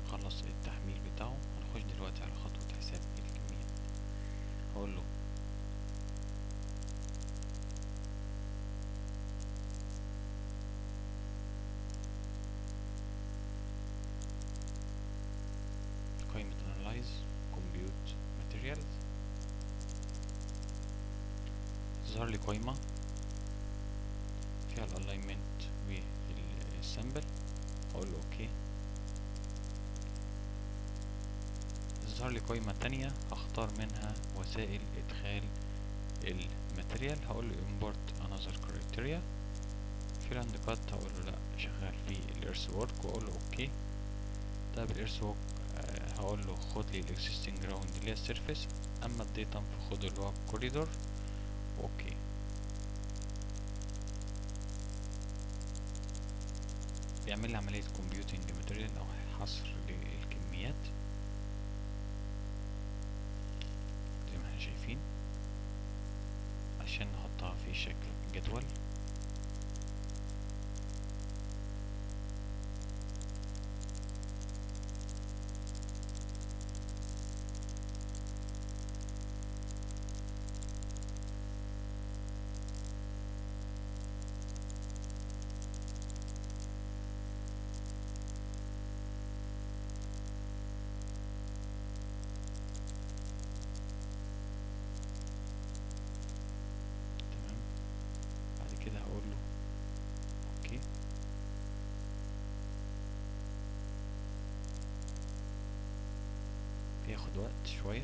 خلص التحميل بتاعه هنخش دلوقتي على خطوة حساب الكميات هقول له قائمة analyze compute materials تظهر لي قائمة فيها الالاينمنت والسامبل اقول له اوكي تظهر لي قائمة تانية هختار منها وسائل ادخال الماتريال هقول له import another criteria في الهاند كات هقول له لا شغال في الارث وورك واقول له اوكي طيب الارث وورك هقول له خد لي الاكزيستنج جراوند اللي هي السيرفيس اما الديتا فخد اللي هو كوريدور اوكي بيعمل لي عملية كومبيوتنج ماتيريال او حصر للكميات زي ما احنا شايفين عشان نحطها في شكل جدول تمام بعد كده هقول له اوكي بياخد وقت شوية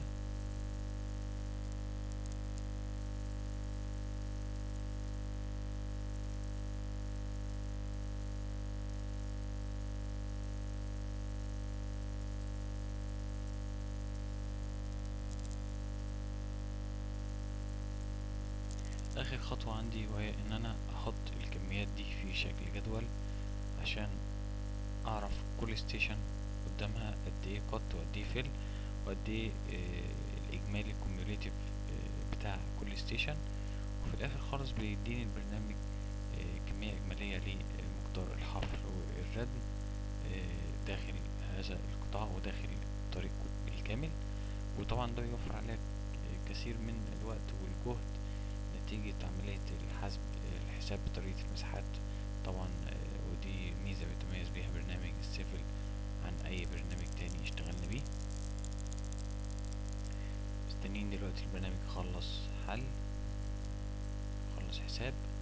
اخر خطوة عندي وهي ان انا احط الكميات دي في شكل جدول عشان اعرف كل ستيشن قدامها قد ايه قط وقد ايه فيل وقد ايه آه، الاجمالي الكوميوليتيف بتاع كل ستيشن وفي الاخر خالص بيديني البرنامج آه، كمية اجمالية لمقدار الحفر والردم آه، داخل هذا القطاع وداخل الطريق بالكامل وطبعا ده بيوفر عليك كثير من الوقت والجهد نتيجة عملية الحسب الحساب بطريقة المساحات طبعا آه، ودي ميزة بيتميز بيها برنامج السيفل عن أي برنامج تاني اشتغلنا بيه مستنيين دلوقتي البرنامج يخلص حل يخلص حساب